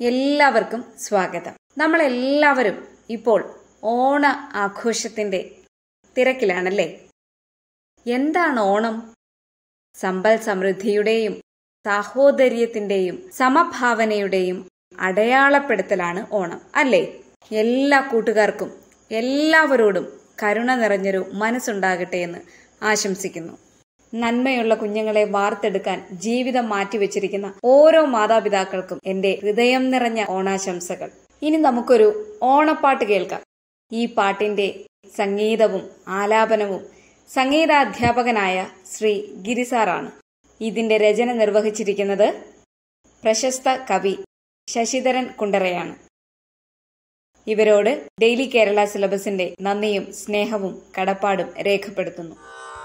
എല്ലാവർക്കും സ്വാഗതം നമ്മളെല്ലാവരും ഇപ്പോൾ ഓണ ആഘോഷത്തിന്റെ തിരക്കിലാണല്ലേ എന്താണ് ഓണം സമ്പൽ സമൃദ്ധിയുടെയും സാഹോദര്യത്തിന്റെയും സമഭാവനയുടെയും അടയാളപ്പെടുത്തലാണ് ഓണം അല്ലേ എല്ലാ കൂട്ടുകാർക്കും എല്ലാവരോടും കരുണ നിറഞ്ഞൊരു മനസ്സുണ്ടാകട്ടെ എന്ന് ആശംസിക്കുന്നു നന്മയുള്ള കുഞ്ഞുങ്ങളെ വാർത്തെടുക്കാൻ ജീവിതം മാറ്റിവെച്ചിരിക്കുന്ന ഓരോ മാതാപിതാക്കൾക്കും എന്റെ ഹൃദയം നിറഞ്ഞ ഓണാശംസകൾ ഇനി നമുക്കൊരു ഓണപ്പാട്ട് കേൾക്കാം ഈ പാട്ടിന്റെ സംഗീതവും ആലാപനവും സംഗീതാധ്യാപകനായ ശ്രീ ഗിരിസാറാണ് ഇതിന്റെ രചന നിർവഹിച്ചിരിക്കുന്നത് പ്രശസ്ത കവി ശശിധരൻ കുണ്ടറയാണ് ഇവരോട് ഡെയിലി കേരള സിലബസിന്റെ നന്ദിയും സ്നേഹവും കടപ്പാടും രേഖപ്പെടുത്തുന്നു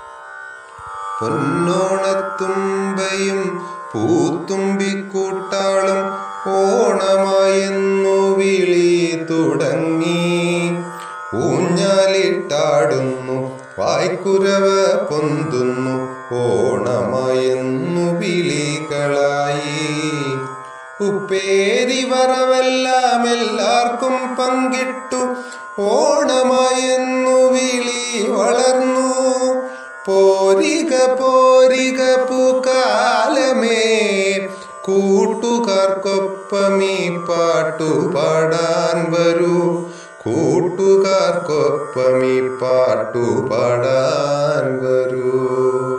പൊന്നോണത്തുമ്പയും പൂത്തുമ്പിക്കൂട്ടാളും ഓണമായെന്നു വിളി തുടങ്ങി ഊഞ്ഞാലിട്ടാടുന്നു വായ്ക്കുരവ പൊന്തുന്നു ഓണമായെന്നു വിളികളായി ഉപ്പേരി വറവെല്ലാം എല്ലാവർക്കും പങ്കിട്ടു ഓണമായെന്നു വിളി വളർന്നു പോരിക പോരിക പൂക്കാലമേ കൂട്ടുകാർക്കൊപ്പമീ പാട്ടു പാടാൻ വരൂ കൂട്ടുകാർക്കൊപ്പമീ പാട്ടു പാടാൻ വരൂ